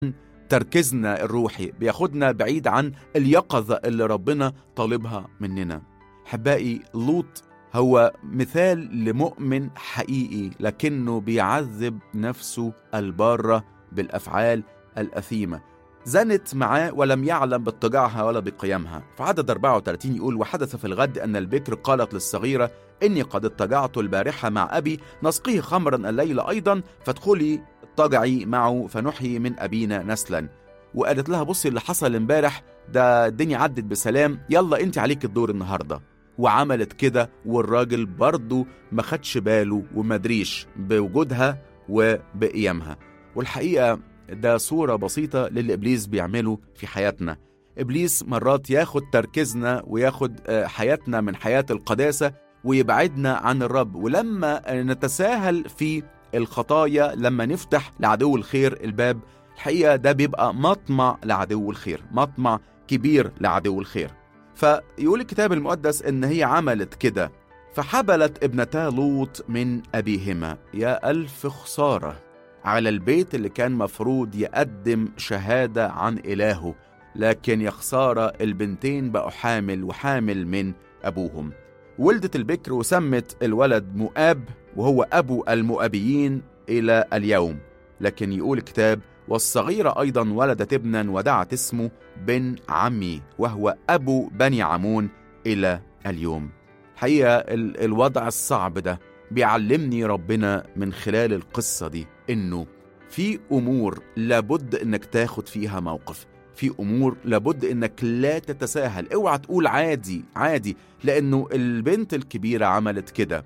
تركيزنا الروحي بياخدنا بعيد عن اليقظة اللي ربنا طالبها مننا حبائي لوط هو مثال لمؤمن حقيقي لكنه بيعذب نفسه البارة بالأفعال الأثيمة زنت معاه ولم يعلم باضطجاعها ولا بقيامها فعدد 34 يقول وحدث في الغد أن البكر قالت للصغيرة إني قد اضطجعت البارحة مع أبي نسقيه خمرا الليل أيضا فادخلي اضطجعي معه فنحيي من أبينا نسلا وقالت لها بصي اللي حصل امبارح ده الدنيا عدت بسلام يلا انت عليك الدور النهارده وعملت كده والراجل برضه ما خدش باله ومدريش بوجودها وبقيامها والحقيقة ده صورة بسيطة للي إبليس بيعمله في حياتنا إبليس مرات ياخد تركيزنا وياخد حياتنا من حياة القداسة ويبعدنا عن الرب ولما نتساهل في الخطايا لما نفتح لعدو الخير الباب الحقيقة ده بيبقى مطمع لعدو الخير مطمع كبير لعدو الخير فيقول الكتاب المقدس ان هي عملت كده فحبلت ابنتا لوط من ابيهما يا الف خساره على البيت اللي كان مفروض يقدم شهاده عن الهه لكن يا خساره البنتين بقوا حامل وحامل من ابوهم ولدت البكر وسمت الولد مؤاب وهو ابو المؤابيين الى اليوم لكن يقول الكتاب والصغيرة أيضا ولدت ابنا ودعت اسمه بن عمي وهو أبو بني عمون إلى اليوم حقيقة الوضع الصعب ده بيعلمني ربنا من خلال القصة دي إنه في أمور لابد إنك تاخد فيها موقف في أمور لابد إنك لا تتساهل اوعى تقول عادي عادي لأنه البنت الكبيرة عملت كده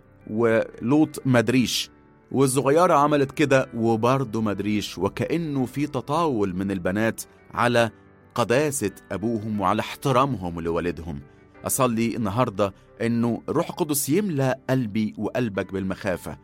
ولوط مدريش والصغيرة عملت كده وبرضه مدريش وكأنه في تطاول من البنات على قداسة أبوهم وعلى احترامهم لوالدهم أصلي النهاردة أنه روح القدس يملأ قلبي وقلبك بالمخافة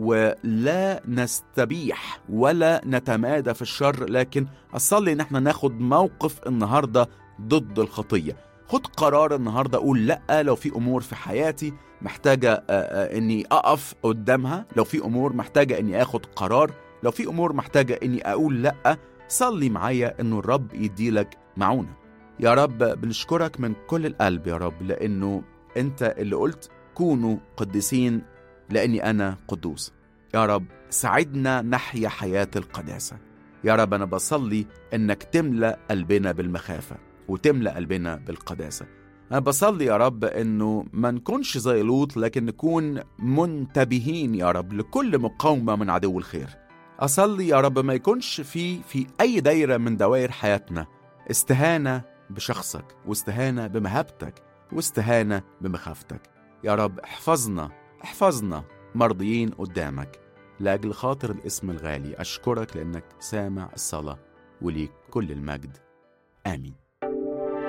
ولا نستبيح ولا نتمادى في الشر لكن أصلي أن احنا ناخد موقف النهاردة ضد الخطية خد قرار النهاردة أقول لأ لو في أمور في حياتي محتاجة أني أقف قدامها لو في أمور محتاجة أني أخد قرار لو في أمور محتاجة أني أقول لأ صلي معايا أنه الرب يديلك معونة يا رب بنشكرك من كل القلب يا رب لأنه أنت اللي قلت كونوا قديسين لأني أنا قدوس يا رب ساعدنا نحيا حياة القداسة يا رب أنا بصلي أنك تملأ قلبنا بالمخافة وتملأ قلبنا بالقداسة أنا بصلي يا رب إنه ما نكونش زي لوط لكن نكون منتبهين يا رب لكل مقاومة من عدو الخير أصلي يا رب ما يكونش في في أي دايرة من دوائر حياتنا استهانة بشخصك واستهانة بمهابتك واستهانة بمخافتك يا رب احفظنا احفظنا مرضيين قدامك لأجل خاطر الاسم الغالي أشكرك لأنك سامع الصلاة وليك كل المجد آمين